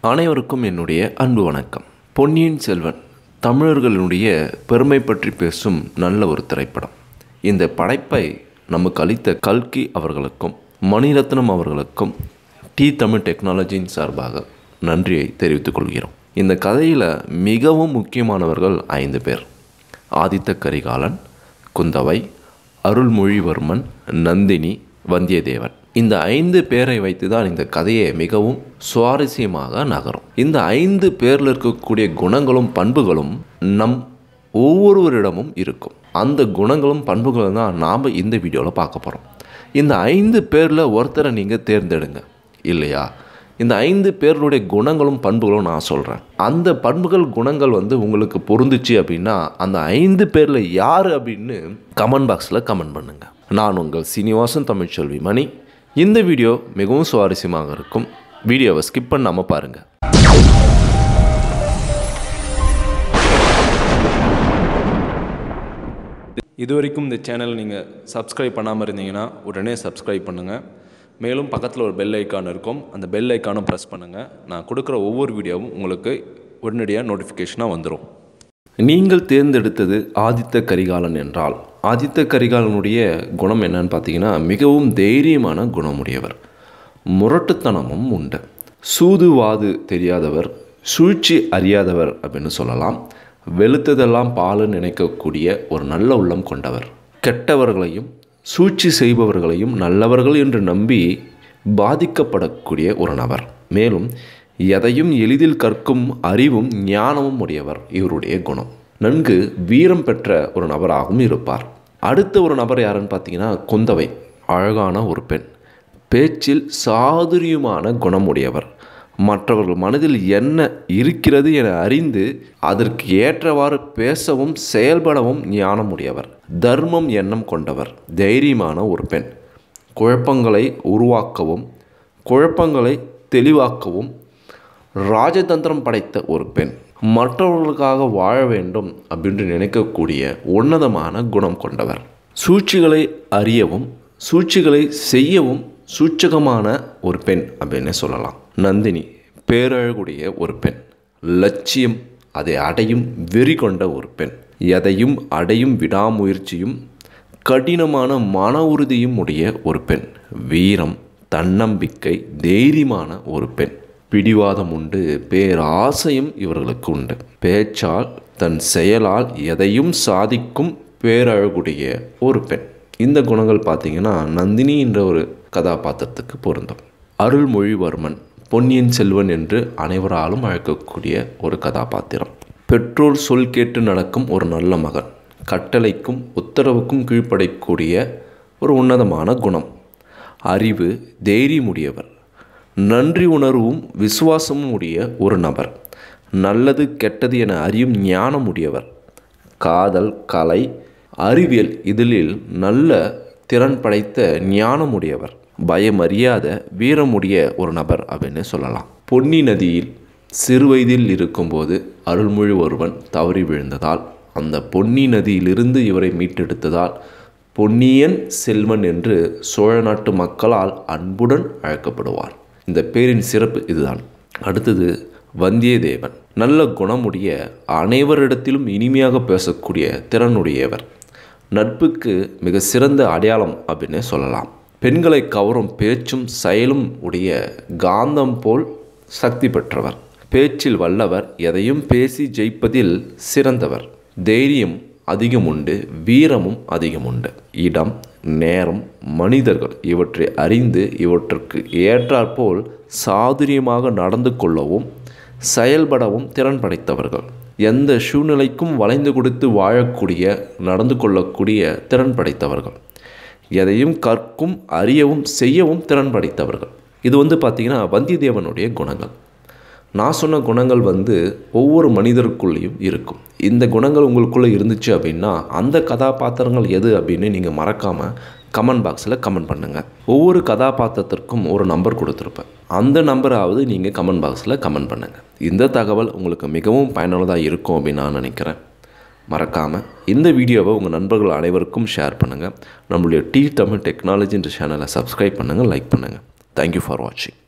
அனைவருக்கும் என்னுடைய அன்பு வணக்கம் பொன்னியின் செல்வன் தமிழர்களுடைய பெருமை பற்றி பேசும் நல்ல ஒரு திரைப்படம் இந்த படைப்பை நமக்கு அளித்த கல்கி அவர்களுக்கும் மணிரத்னம் அவர்களுக்கும் டி தமிழ் டெக்னாலஜியின் சார்பாக நன்றியை தெரிவித்துக் கொள்கிறோம் இந்த கதையில் மிகவும் முக்கியமானவர்கள் ஐந்து பேர் ஆதித்த கரிகாலன் குந்தவை அருள்மொழிவர்மன் நந்தினி வந்தியத்தேவன் இந்த ஐந்து பேரை வைத்து தான் இந்த கதையை மிகவும் சுவாரஸ்யமாக நகரும் இந்த ஐந்து பேரில் இருக்கக்கூடிய குணங்களும் பண்புகளும் நம் ஒவ்வொருவரிடமும் இருக்கும் அந்த குணங்களும் பண்புகளும் தான் நாம் இந்த வீடியோவில் பார்க்க போகிறோம் இந்த ஐந்து பேரில் ஒருத்தரை நீங்கள் தேர்ந்தெடுங்க இல்லையா இந்த ஐந்து பேர்களுடைய குணங்களும் பண்புகளும் நான் சொல்கிறேன் அந்த பண்புகள் குணங்கள் வந்து உங்களுக்கு பொருந்துச்சு அப்படின்னா அந்த ஐந்து பேரில் யார் அப்படின்னு கமெண்ட் பாக்ஸில் கமெண்ட் பண்ணுங்கள் நான் உங்கள் சீனிவாசன் தமிழ்ச்செல்வி மணி இந்த வீடியோ மிகவும் சுவாரஸ்யமாக இருக்கும் வீடியோவை ஸ்கிப் பண்ணாமல் பாருங்கள் இது வரைக்கும் இந்த சேனல் நீங்கள் சப்ஸ்கிரைப் பண்ணாமல் இருந்தீங்கன்னா உடனே சப்ஸ்கிரைப் பண்ணுங்கள் மேலும் பக்கத்தில் ஒரு பெல் ஐக்கான் இருக்கும் அந்த பெல் ஐக்கானும் ப்ரெஸ் பண்ணுங்கள் நான் கொடுக்குற ஒவ்வொரு வீடியோவும் உங்களுக்கு உடனடியாக நோட்டிஃபிகேஷனாக வந்துடும் நீங்கள் தேர்ந்தெடுத்தது ஆதித்த கரிகாலன் என்றால் ஆதித்த கரிகாலனுடைய குணம் என்னன்னு பார்த்தீங்கன்னா மிகவும் தைரியமான குணமுடையவர் முரட்டுத்தனமும் உண்டு சூதுவாது தெரியாதவர் சூழ்ச்சி அறியாதவர் அப்படின்னு சொல்லலாம் வெளுத்ததெல்லாம் பாலுன்னு நினைக்கக்கூடிய ஒரு நல்ல உள்ளம் கொண்டவர் கெட்டவர்களையும் சூழ்ச்சி செய்பவர்களையும் நல்லவர்கள் என்று நம்பி பாதிக்கப்படக்கூடிய ஒரு நபர் மேலும் எதையும் எளிதில் கற்கும் அறிவும் ஞானமும் உடையவர் இவருடைய குணம் நன்கு வீரம் பெற்ற ஒரு நபராகவும் இருப்பார் அடுத்த ஒரு நபர் யாருன்னு பார்த்தீங்கன்னா குந்தவை அழகான ஒரு பெண் பேச்சில் சாதுரியமான குணமுடையவர் மற்றவர்கள் மனதில் என்ன இருக்கிறது என அறிந்து அதற்கு ஏற்றவாறு பேசவும் செயல்படவும் ஞானமுடையவர் தர்மம் எண்ணம் கொண்டவர் தைரியமான ஒரு பெண் குழப்பங்களை உருவாக்கவும் குழப்பங்களை தெளிவாக்கவும் ராஜதந்திரம் படைத்த ஒரு பெண் மற்றவர்களுக்காக வாழ வேண்டும் அப்படின்னு நினைக்கக்கூடிய உன்னதமான குணம் கொண்டவர் சூழ்ச்சிகளை அறியவும் சூழ்ச்சிகளை செய்யவும் சூச்சகமான ஒரு பெண் அப்படின்னு சொல்லலாம் நந்தினி பேரழகுடைய ஒரு பெண் லட்சியம் அதை அடையும் வெறி கொண்ட ஒரு பெண் எதையும் அடையும் விடாமுயற்சியும் கடினமான மன உறுதியும் உடைய ஒரு பெண் வீரம் தன்னம்பிக்கை தைரியமான ஒரு பெண் பிடிவாதம் உண்டு பேராசையும் இவர்களுக்கு உண்டு பேச்சால் தன் செயலால் எதையும் சாதிக்கும் பேரழகுடைய ஒரு பெண் இந்த குணங்கள் பார்த்தீங்கன்னா நந்தினி என்ற ஒரு கதாபாத்திரத்துக்கு பொருந்தும் அருள்மொழிவர்மன் பொன்னியின் செல்வன் என்று அனைவராலும் அழைக்கக்கூடிய ஒரு கதாபாத்திரம் பெற்றோர் சொல் கேட்டு நடக்கும் ஒரு நல்ல மகன் கட்டளைக்கும் உத்தரவுக்கும் கீழ்ப்படைக்கூடிய ஒரு உன்னதமான குணம் அறிவு தைரியமுடையவர் நன்றி உணர்வும் விசுவாசமும் உடைய ஒரு நபர் நல்லது கெட்டது என அறியும் ஞானமுடையவர் காதல் கலை அறிவியல் இதிலில் நல்ல திறன் படைத்த ஞானமுடையவர் பயமறியாத வீரமுடைய ஒரு நபர் அப்படின்னு சொல்லலாம் பொன்னி நதியில் சிறுவயதில் இருக்கும்போது அருள்மொழி ஒருவன் தவறி விழுந்ததால் அந்த பொன்னி நதியிலிருந்து இவரை மீட்டெடுத்ததால் பொன்னியன் செல்வன் என்று சோழ நாட்டு மக்களால் அன்புடன் அழைக்கப்படுவார் இந்த பேரின் சிறப்பு இதுதான் அடுத்தது வந்தியத்தேவன் நல்ல குணமுடைய அனைவரிடத்திலும் இனிமையாக பேசக்கூடிய திறனுடையவர் நட்புக்கு மிக சிறந்த அடையாளம் அப்படின்னு சொல்லலாம் பெண்களை கவரும் பேச்சும் செயலும் உடைய காந்தம் போல் சக்தி பெற்றவர் பேச்சில் வல்லவர் எதையும் பேசி ஜெயிப்பதில் சிறந்தவர் தைரியம் அதிகம் உண்டு வீரமும் அதிகம் உண்டு இடம் நேரம் மனிதர்கள் இவற்றை அறிந்து இவற்றுக்கு ஏற்றாற்போல் சாதுரியமாக நடந்து கொள்ளவும் செயல்படவும் திறன் படைத்தவர்கள் எந்த சூழ்நிலைக்கும் வளைந்து கொடுத்து வாழக்கூடிய நடந்து கொள்ளக்கூடிய திறன் படைத்தவர்கள் எதையும் கற்கும் அறியவும் செய்யவும் திறன் படைத்தவர்கள் இது வந்து பார்த்திங்கன்னா வந்தியத்தேவனுடைய குணங்கள் நான் சொன்ன குணங்கள் வந்து ஒவ்வொரு மனிதருக்குள்ளேயும் இருக்கும் இந்த குணங்கள் உங்களுக்குள்ளே இருந்துச்சு அப்படின்னா அந்த கதாபாத்திரங்கள் எது அப்படின்னு நீங்கள் மறக்காமல் கமெண்ட் பாக்ஸில் கமெண்ட் பண்ணுங்கள் ஒவ்வொரு கதாபாத்திரத்திற்கும் ஒரு நம்பர் கொடுத்துருப்பேன் அந்த நம்பராவது நீங்கள் கமெண்ட் பாக்ஸில் கமெண்ட் பண்ணுங்கள் இந்த தகவல் உங்களுக்கு மிகவும் பயனுள்ளதாக இருக்கும் அப்படின்னு நான் நினைக்கிறேன் மறக்காமல் இந்த வீடியோவை உங்கள் நண்பர்கள் அனைவருக்கும் ஷேர் பண்ணுங்கள் நம்மளுடைய டி தமிழ் டெக்னாலஜின்ற சேனலை சப்ஸ்கிரைப் பண்ணுங்கள் லைக் பண்ணுங்கள் தேங்க்யூ ஃபார் வாட்சிங்